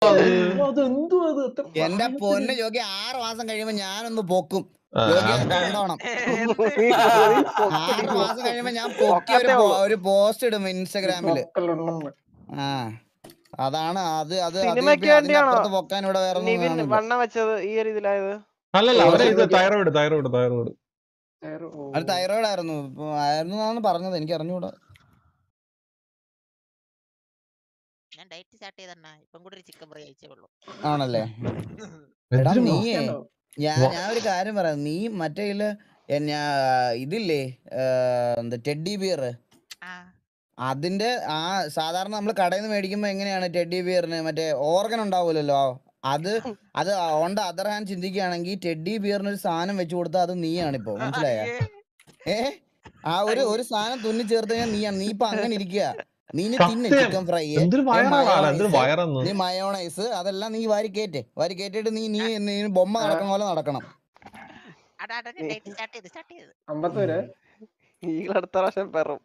അതെന്തോ അത് എത്ര എന്റെ പ്രായത്തില്? പൊന്ന് ജോക്കി ആറ് മാസം കഴിയുമ്പോ ഞാനൊന്ന് പൊക്കും ആ, ജോക്കി ആ. അത് കൊണ്ടോണം എന്ത്? ആറ് മാസം കഴിയുമ്പോ ഞാൻ പൊക്കി ഒരു പോ- ഒരു പോസ്റ്റ് ഇടും ഇൻസ്റ്റഗ്രാമില് മക്കളുണ്ടെന്ന്. ആ അതാണ് അത് അത് അത് സിനിമയ്ക്ക് ഇപ്പൊ അതിന്റെ വേണ്ടിയാണോ അപ്പുറത്ത് പൊക്കാൻ ഇവിടെ വേറെ ഒന്നും നിവിൻ കാണില്ല. വണ്ണം വെച്ചത് ഈ ഒരു ഇതിലായത് അല്ലല്ല അവരെ ഇത് സിനിമയ്ക്ക് തൈറോയിഡ് തൈറോയിഡ് തൈറോയിഡ് വേറെ- ഓ. അത് തൈറോയിഡ് ആയിരുന്നു ഇപ്പൊ ആയിരുന്നു എന്നാണ് പറഞ്ഞത് എനിക്ക് അറിഞ്ഞൂടാ ഞാൻ ഡയറ്റ് സ്റ്റാർട്ട് ചെയ്തണ്ണ ഇപ്പം കൂടി ഒരു ചിക്കൻ ഫ്രൈ കഴിച്ചേ ഉള്ളൂ ആണല്ലേ എടാ എന്തിനു നീയേ ഉണ്ടോ? ഞാൻ വാ- ഞാൻ ഒരു കാര്യം പറയാം നീ മറ്റേ ഇതില് എന്നാ ഇതില്ലേ ഏ, എന്താ ടെഡി ബിയർ ആ അതിന്റെ ആ സാധാരണ നമ്മൾ കടയിൽ നിന്ന് മേടിക്കുമ്പോ എങ്ങനെയാണ് ടെഡി ബിയറിന് മറ്റേ ഓർഗൻ ഉണ്ടാവൂലല്ലോ അത് അത് ഓൺ ദ അതർ ഹാൻഡ് ചിന്തിക്കുകയാണെങ്കിൽ ടെഡി ബിയറിന് ഒരു സാധനം വെച്ചു കൊടുത്താൽ അത് നീയാണിപ്പോ മനസ്സിലായ ഏ ആ ഒരു ഒരു സാധനം തുന്നി ചേർത്ത് കഴിഞ്ഞാൽ നീയാണ് നീ ഇപ്പൊ അങ്ങനെ ഇരിക്കുക നീ ഇനി തിന്ന് സത്യം. ചിക്കൻ ഫ്രൈ എന്തൊരു വയറാണ് എന്തൊരു വയറെന്ന് നീ മയോണൈസ് അതെല്ലാം നീ വാരി കേറ്റ് വാരി കേറ്റിട്ട് നീ നീ നീ ബൊമ്മ നടക്കണ പോലെ നടക്കണം അടാ അടാ ഡയറ്റ് സ്റ്റാർട്ട് ചെയ്ത് സ്റ്റാർട്ട് ചെയ്ത് അമ്പത്തൂര് ഈകൾ അടുത്ത പ്രാവശ്യം പെറും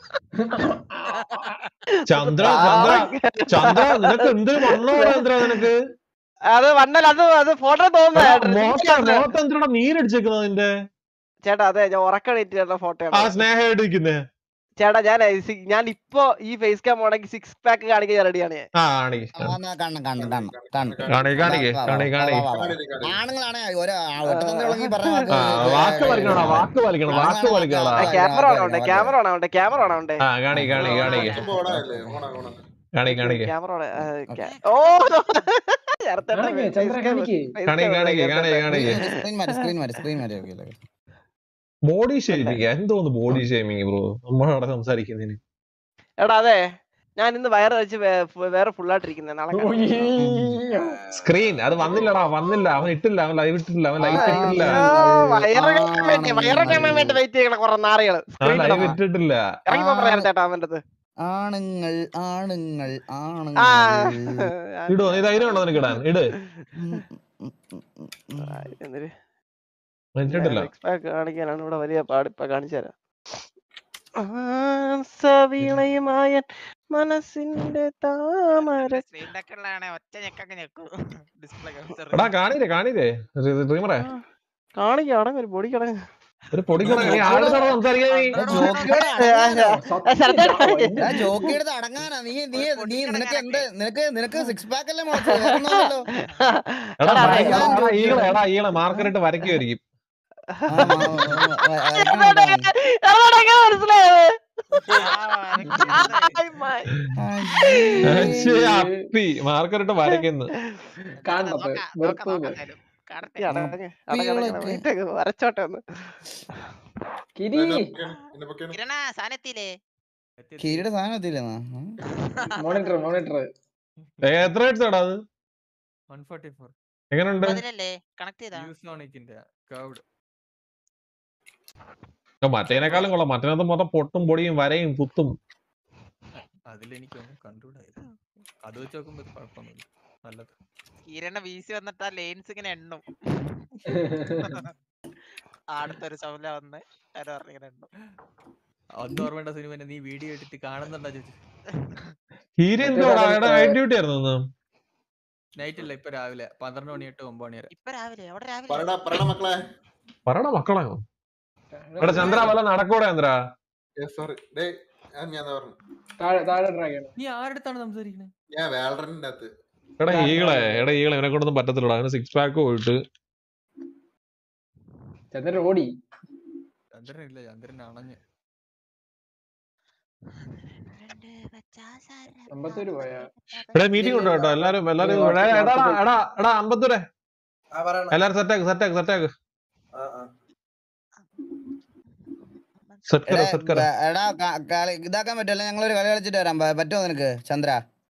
ചന്ദ്ര ചന്ദ്ര ചന്ദ്ര നിനക്ക് എന്തൊരു വണ്ണോ ചന്ദ്ര നിനക്ക് അത് വണ്ണൽ അത് അത് ഫോട്ടോ എടാ, മോത്ത തോന്നുന്നു മോത്ത എന്തിനാ നീരടിച്ചേക്കുന്നത് അതിന്റെ ചേട്ടാ അതെ ഞാൻ ഉറക്കണീറ്റ് ചേട്ടാ ഫോട്ടോ ആ സ്നേഹമായിട്ട് ഇരിക്കുന്നേ ചേട്ടാ ഞാൻ സി- ഞാൻ ഇപ്പൊ ഈ ഫേസ് ക്യാം ഓണെങ്കിൽ സിക്സ് പാക്ക് കാണിക്കാൻ റെഡിയാണ് ഞാൻ ആ കാണിക്ക് കാണണം കാണണം കാണണം കാണണം കാണി കാണിക്ക് വാ, വാ, കാണി വാ, കാണി വാ, വാ, വാ. ആണുങ്ങളാണ് ഒരു ഒട്ടത്തന്റെ ഉള്ളെങ്കിൽ പറഞ്ഞ ആ വാക്ക് വലിക്കണടാ വാക്ക് വലിക്കണം വാക്ക് വലിക്കണടാ ആ, ക്യാമറ വാ, ഓണാവണ്ടേ വാ, ക്യാമറ ഓണാവണ്ടേ ക്യാമറ ഓണാവണ്ടേ ആ കാണി കാണി കാണിക്ക് കാണി കാണിക്ക് ക്യാമറ ഓ ചേർത്തേട്ടാ, കാണിക്ക്, face ചന്ദ്ര cam- കാണിക്ക്. face കാണിക്ക് cam കാണിക്ക് ചേർത്തേട്ടാ. കാണിക്ക് കാണിക്ക് സ്ക്രീൻ മാറി സ്ക്രീൻ മാറി സ്ക്രീൻ മാറി ഓക്കെ അല്ലേ ബോഡി ഷേമിങ് എന്തോന്ന് ബോഡി ഷേമിങ് ബ്രോ നമ്മളവിടെ സംസാരിക്കുന്നതിന് എടാ അതെ ഞാൻ ഇന്ന് വയറ് വെച്ച് വേ- വേറെ ഫുള്ളായിട്ടിരിക്കുന്നേ നാളെ കാണാം. ഉയ്യോ. സ്ക്രീൻ അത് വന്നില്ലടാ വന്നില്ല അവൻ ഇട്ടില്ല അവൻ ലൈവ് ഇട്ടില്ല അവൻ ലൈവ് ഇട്ടില്ല അയ്യോ, വയറ് കാണാൻ വേണ്ടി വയറ് കാണാൻ വേണ്ടി വെയിറ്റ് ചെയ്യണ കുറെ നാറികള് അവൻ Screen ലൈവ് ഇടണം. ഇട്ടിട്ടില്ല ഇറങ്ങി പോ പറയാൻ ചേട്ടാ അവന്റെ അടുത്ത് ആണുങ്ങൾ ആണുങ്ങൾ ആ ആണുങ്ങൾ ഇടോ നീ ധൈര്യം ഉണ്ടോ നിനക്ക് ഇടാൻ ഇട് ഉം, ഉം, ഉം, ഉം, ഉം. എന്നിട്ട് അവൻ ഇട്ടിട്ടില്ല six pack കാണിക്കാനാണ് ഇവിടെ വലിയ പാടിപ്പ കാണിച്ചു തരാം സവീണയുമായ മനസ്സിന്റെ താമര സ്ക്രീൻ ടക്കറിലാണെ ഒറ്റ ഞെക്കൊക്കെ ഞെക്കൂ ഡിസ്പ്ലേ എടാ കാണില്ലേ കാണില്ലേ ഡ്രീമറെ കാണിക്ക അടങ്ങ ഒരു പൊടി കടങ്ങ ഒരു പൊടിക്കണ നീ ആരോടാണ് സംസാരിക്കാൻ നീ ജോക്കിയോട് അടങ്ങാനോ? സത്യം. ആ ജോക്കിയെടുത്ത് അടങ്ങാനാ നീ നീ നീ നിനക്ക് എന്ത് നിനക്ക് നിനക്ക് സിക്സ് പാക്ക് അല്ലേ മോശം വേറൊന്നുമല്ലല്ലോ. എടാ എടാ, ഭയ- എടാ, എടാ, ഈകളെ എടാ ഈകളെ മാർക്കറിട്ട് വരയ്ക്കുമായിരിക്കും ആ, ആ, ആ, ആ, ആ, ആ, മനസ്സിലായത് ശ്ശേ, അപ്പി മാർക്കറിട്ട് വരയ്ക്കുന്നു കാണണത് വെറുത്തത് വരച്ചോട്ടെ ഒന്ന് കിരി കിരണ സാധനത്തില്ലേ കീരിയുടെ സാധനം എത്തിയില്ലെന്നാ മോണിറ്റർ മോണിറ്റർ ഏ, എത്ര ഹെഡ്സ് എടാ അത് വൺ ഫോർട്ടി ഫോർ എങ്ങനെയുണ്ട് അതിലല്ലേ കണക്ട് ചെയ്താ യൂസോണിക്കിന്റെ കർവ്ഡ് ഓ, മറ്റേനേക്കാളും കൊള്ളാം മറ്റേനകത്ത് മൊത്തം പൊട്ടും പൊടിയും വരയും കുത്തും അതിലെനിക്കൊന്നും കണ്ടുകൂടായിരുന്നു അത് വെച്ച് നോക്കുമ്പോ ഇത് കുഴപ്പമൊന്നുമില്ല നല്ലത് കിരണ വീസി വന്നിട്ട് ആ ലെയിൻസ് ഇങ്ങനെ എണ്ണും അടുത്തൊരു ചവല വന്ന് ആരോ പറഞ്ഞു ഇങ്ങനെ എണ്ണും അന്ന് ഓർമ്മേണ്ട സിനിമ നീ വീഡിയോ ഇട്ടിട്ട് കാണുന്നുണ്ടാ ചോദിച്ചു ഹീരി എന്തോടാ എടാ നൈറ്റ് ഡ്യൂട്ടി ആയിരുന്നു ഇന്ന് നൈറ്റ് അല്ല ഇപ്പൊ രാവിലെ പന്ത്രണ്ട് മണി തൊട്ട് ഒമ്പത് മണി വരെ ഇപ്പൊ രാവിലെ അവിടെ രാവിലെ പറയടാ പറയടാ മക്കളെ പറയണ മക്കളെ എടാ ചന്ദ്ര വല്ല നടക്കൂടെ ചന്ദ്ര സോറി ഡേ ഞാൻ ഞാൻ പറഞ്ഞു താഴെ താഴെ ഡ്രാഗ് ചെയ്യണം നീ ആരടുത്താണ് സംസാരിക്കണേ ഞാൻ വാലറിന്റെ അകത്ത് എടാ ഈകളെ എടാ ഈകളെ ഇവനെ കൊണ്ടൊന്നും പറ്റത്തില്ലടാ അവന് സിക്സ് പാക്ക് പോയിട്ട് ചന്ദ്രൻ ഓടി ചന്ദ്രൻ ഇല്ല ചന്ദ്രൻ അണഞ്ഞ് അമ്പത്തൂര് പോയാ? എടാ മീറ്റിംഗ് ഉണ്ടോ കേട്ടോ എല്ലാരും എല്ലാരും വാട്സ് എടാ എടാ വാട്സ് എടാ എടാ അമ്പത്തൂരെ ആ പറയണ എല്ലാരും സെറ്റാക്ക് സെറ്റാക്ക് സെറ്റാക്ക് ആ ആ സെറ്റ് കര എടാ, സെറ്റ് കര ബ- എടാ ക- കളി ഇതാക്കാൻ പറ്റുമല്ലോ ഞങ്ങളൊരു കളി കളിച്ചിട്ട് വരാം പ- പറ്റുമോ നിനക്ക് ചന്ദ്ര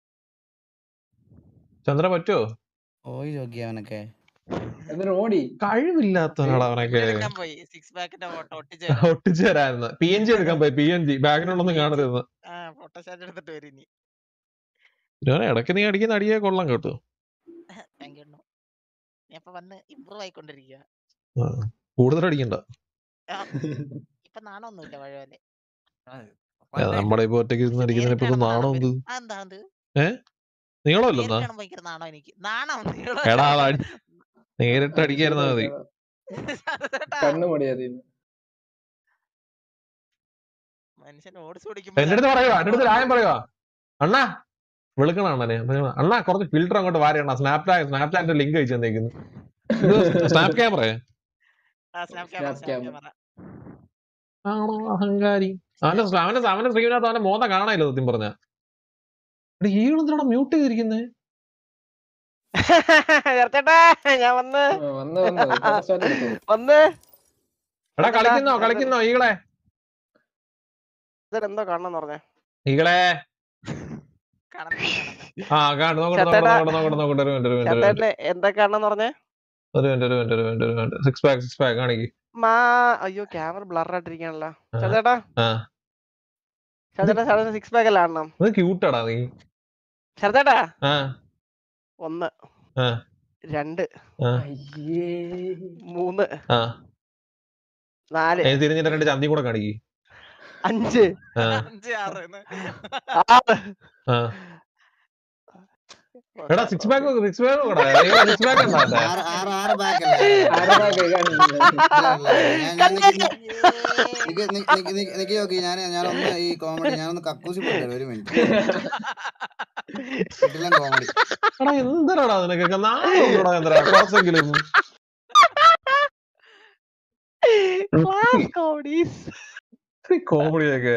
ചന്ദ്ര പറ്റുമോ ഓയ് ജോക്കി അവനൊക്കെ എന്നിട്ട് ഓടി കഴിവില്ലാത്തവനാടാ അവനൊക്കെ എടുക്കാൻ പോയി സിക്സ് പാക്കിന്റെ ഫോട്ടോ ഒട്ടിച്ച് ഒട്ടിച്ചു തരായിരുന്നു പി എൻ ജി എടുക്കാൻ പോയി പി എൻ ജി ബാക്ക്ഗ്രൗണ്ട് ഒന്നും കാണരുത് ആ ഫോട്ടോസ്റ്റാറ്റ് എടുത്തിട്ട് വരും ഇനി ഞാൻ ഇടയ്ക്ക് നീ അടിക്കുന്ന അടിയെ കൊള്ളാം കേട്ടോ താങ്ക് യു നീ അപ്പൊ വന്ന് ഇമ്പ്രൂവ് ആയിക്കൊണ്ടിരിക്കുക ആ, കൂടുതൽ അടിക്കണ്ട ഇപ്പൊ നാണൊന്നുമില്ല പഴയപോലെ ആ, ഏ, നമ്മുടെ ഇപ്പൊ ഒറ്റയ്ക്ക് ഇരുന്ന് അടിക്കുന്നതിന് ഇപ്പൊ നാണം എന്ത് ആ എന്താ അത് ഏ? നീളമല്ലെന്നാ നേരിട്ട് കാണുമ്പോ ഭയങ്കര നാണോ എനിക്ക് നാണോ നീളം എടാ അത് അടി- നേരിട്ട് അടിക്കായിരുന്നാ മതി കണ്ണു മടിയാതീന്ന് മനുഷ്യൻ ഓടിച്ചു ഓടിക്കുമ്പോ എന്റെ അടുത്ത് പറയുവാ എന്റെ അടുത്ത് രായം പറയുവാ അണ്ണാ വിളിക്കണ അണ്ണനെ അപ്പൊ ഞാൻ, അണ്ണാ കുറച്ച് ഫിൽറ്റർ അങ്ങോട്ട് വാരി അണ്ണാ സ്നാപ്ചാറ്റ് സ്നാപ്ചാറ്റ് ലിങ്ക് അയച്ചു തന്നേക്കുന്നു snap camera snap camera Snap snap cam. Camera ആണോ അഹങ്കാരി അവന്റെ അവന്റെ അവന്റെ സ്ക്രീനകത്ത് അവന്റെ മോന്ത കാണാനില്ല സത്യം പറഞ്ഞ ഈണെന്തിനാ മ്യൂട്ട് ചെയ്തിരിക്കുന്നേ ചേർത്തേട്ടാ ഞാൻ വന്ന് ആ, വന്ന് വന്ന് ഇപ്പൊ start എടുത്തു. വന്ന് എടാ കളിക്കുന്നോ കളിക്കുന്നോ ഈകളെ എന്തോ കാണണം പറഞ്ഞേ ഈകളെ കാണുന്നു കാണുന്നു ആ കാണു നോക്കട്ടെ ചേട്ടാ. നോക്കട്ടെ നോക്കട്ടെ നോക്കട്ടെ ഒരു മിനിറ്റ് ഒരു മിനിറ്റ് ഒരു മിനിറ്റ് ചേട്ടേട്ടന് എന്താ കാണണം പറഞ്ഞേ ഒരു മിനിറ്റ് ഒരു മിനിറ്റ് ഒരു മിനിറ്റ് ഒരു minute six pack six pack കാണിക്ക് മാ അയ്യോ ക്യാമറ ബ്ലർ ആയിട്ടിരിക്കാണല്ലോ ആ. ചേട്ടേട്ടാ ആ ചേട്ടേട്ടാ ചേട്ടൻ സിക്സ് പാക്ക് അല്ല കാണണം ഇത് ക്യൂട്ടാടാ നീ ചേട്ടേട്ടാ ആ ഒന്ന് ആ. രണ്ട് ആ അയ്യേ. മൂന്ന് ആ നാല് ഏ, തിരിഞ്ഞിട്ട് രണ്ട് ചന്തി കൂടെ കാണിക്ക് അഞ്ച് ആ അഞ്ച് ആറ് എന്ന്. ആറ് ആ എടാ സിക്സ് പാക്ക് സിക്സ് പാക്ക് കൂടെ സിക്സ് പാക്ക് ഉണ്ടോ അതിന്റെ? ആറ് ആറ് ആറ് ബാക്ക് അല്ലേ ആരടാ കൈ കാണിക്കുന്നെ? ഇല്ല, ഇല്ല, ഞാൻ- ഞാൻ നിക്ക് ഏയ്. നിക്ക് നിക്ക് നിക്ക് നിക്ക് നിക്ക് നോക്കി ഞാൻ ഞാനൊന്ന് ഈ കോമഡി ഞാനൊന്ന് കക്കൂസി പോയിട്ട് ഒരു മിനിറ്റ് കിട്ടില്ല കോമഡി എടാ എന്തരാടാ നിനക്കൊക്കെ നാളെ എന്തരാ കുറച്ചെങ്കിലും ക്ലാസ് കോമഡീസ് കോമഡിയൊക്കെ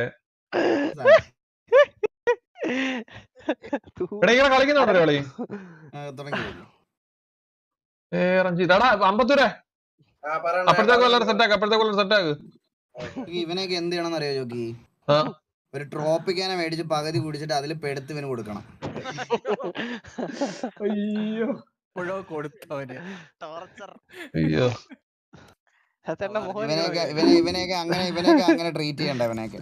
എടാ ഇങ്ങനെ കളിക്കുന്നുണ്ടോ കളി തുടങ്ങി ഏ റഞ്ജിത്ത് എടാ അമ്പത്തൂരെ ആ പറയണ അപ്പോഴത്തേക്ക് വല്ലൊരു സെറ്റാക്ക് അപ്പോഴത്തേക്ക് വല്ലൊരു സെറ്റാക്ക് ഇവനൊക്കെ എന്ത് ചെയ്യണം അറിയോ ജോക്കി ആ ഒരു ട്രോപ്പിക്കാനെ മേടിച്ച് പകുതി കുടിച്ചിട്ട് അതിൽ പെടുത്ത് ഇവന് കൊടുക്കണം അയ്യോ ഇപ്പോഴോ കൊടുത്തവന് ടോർച്ചർ അയ്യോ ചേട്ടന്റെ മുഖം ഇവനെയൊക്കെ ഇവനെ ഇവനെയൊക്കെ അങ്ങനെ ഇവനെയൊക്കെ അങ്ങനെ ട്രീറ്റ് ചെയ്യണ്ട ഇവനെയൊക്കെ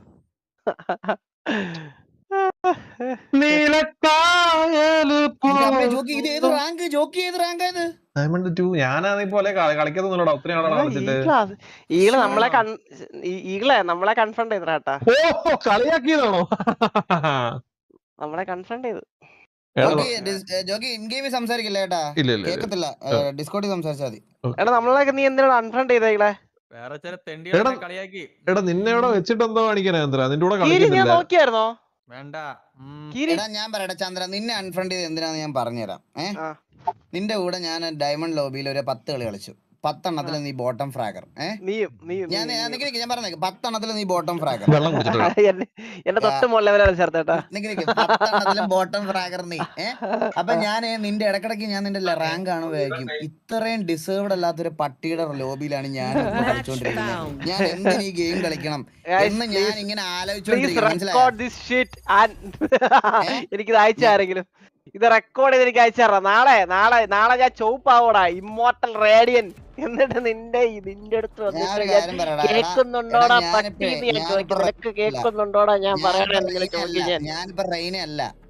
നീലക്കായല് എന്റെ അമ്മേ, ജോക്കി ഇത് ഏത് റാങ്ക് ജോക്കി ഏത് റാങ്ക് ഇത് ഡയമണ്ട് ടു ഞാനാ പോലെ കളിക്കുന്നൊന്നുമില്ലടാ ഒത്തിരി ആളാണ് കളിച്ചിട്ട് ഈകള് നമ്മളെ കൺ ഈ- ഈകളെ നമ്മളെ കൺഫ്രണ്ട് ചെയ്തടാ കേട്ടാ ഓ കളിയാക്കിയതാണോ നമ്മളെ കൺഫ്രണ്ട് ചെയ്തു എടാ, ജോക്കി ഡിസ്- ഏ, ജോക്കി ഇൻ ഗെയിമിൽ സംസാരിക്കില്ല കേട്ടാ ഇല്ല ഇല്ല ഇല്ല. കേക്കത്തില്ല ഡിസ്കോഡിൽ സംസാരിച്ചാൽ മതി എടാ നമ്മളെ നീ എന്തിനാണ് അൺഫ്രണ്ട് ചെയ്തേ ഈകളെ വേറെ ചില തെണ്ടികളെ എടാ. കളിയാക്കി എടാ നിന്നെ ഇവിടെ വെച്ചിട്ട് എന്തോ കാണിക്കാനാ എന്തിനാ നിന്റെ കൂടെ കീരി ഞാൻ കളിക്കുന്നില്ല നോക്കിയായിരുന്നോ വേണ്ട ഉം. കീരി എടാ ഞാൻ പറയട്ടെ ചന്ദ്ര നിന്നെ അൺഫ്രണ്ട് ചെയ്ത് എന്തിനാന്ന് ഞാൻ പറഞ്ഞുതരാം ഏ ആ. നിന്റെ കൂടെ ഞാൻ ഡയമണ്ട് ലോബിയിൽ ഒരു പത്ത് കളി കളിച്ചു പത്തെണ്ണത്തിൽ നീ ബോട്ടം ഫ്രാഗർ ഏ നീയും നീയും ഞാൻ നീയും, ഞാൻ നീയും. നിക്ക് നിക്ക് ഞാൻ പറഞ്ഞേക്ക് പത്തെണ്ണത്തിൽ നീ ബോട്ടം ഫ്രാഗർ വെള്ളം കുടിച്ചിട്ട് വരാം. എന്നെ എന്റെ തൊട്ട് മുകളിൽ ലെവലാണ് ചേർത്തേട്ടാ നിക്ക് നിക്ക് പത്തെണ്ണത്തിലും ബോട്ടം ഫ്രാഗർ നീ ഏ അപ്പൊ ഞാൻ നിന്റെ ഇടക്കിടക്ക് ഞാൻ നിന്റെ റാങ്ക് ആണ് ഉപയോഗിക്കും ഇത്രയും ഡിസേർവ്ഡ് അല്ലാത്തൊരു പട്ടിയുടെ ലോബിയിലാണ് ഞാൻ ഇപ്പൊ കളിച്ചോണ്ടിരിക്കുന്നത് ഞാൻ എന്തിനു ഈ ഗെയിം കളിക്കണം Guys, എന്ന് ഞാൻ please- ഇങ്ങനെ പ്ലീസ് ആലോചിച്ചോണ്ടിരിക്കും മനസ്സിലായോ റെക്കോർഡ് ദിസ് ഷിറ്റ് എനിക്കിത് അയച്ചു ആരെങ്കിലും ഇത് റെക്കോർഡ് ചെയ്ത് എനിക്ക് അയച്ചു തരാം നാളെ നാളെ നാളെ ഞാൻ ചുവപ്പാവൂടാ ഇമ്മോർട്ടൽ റേഡിയൻ എന്നിട്ട് നിന്റെ ഈ- നിന്റെ അടുത്ത് ഞാൻ വന്നിട്ട് ഒരു ഞാൻ കാര്യം പറയടാ എടാ, കേൾക്കുന്നുണ്ടോടാ എടാ, ഞാനിപ്പോ- പട്ടി എന്ന് ഞാൻ ഞാനിപ്പോ ചോദിക്കും റ- നിനക്ക് കേൾക്കുന്നുണ്ടോടാ ഞാൻ ഞാനിപ്പോ പറയണെന്തെങ്കിലും റെയിനെ അല്ല, ചോദിക്കും ഞാൻ ഞാനിപ്പോ റെയിനെ അല്ല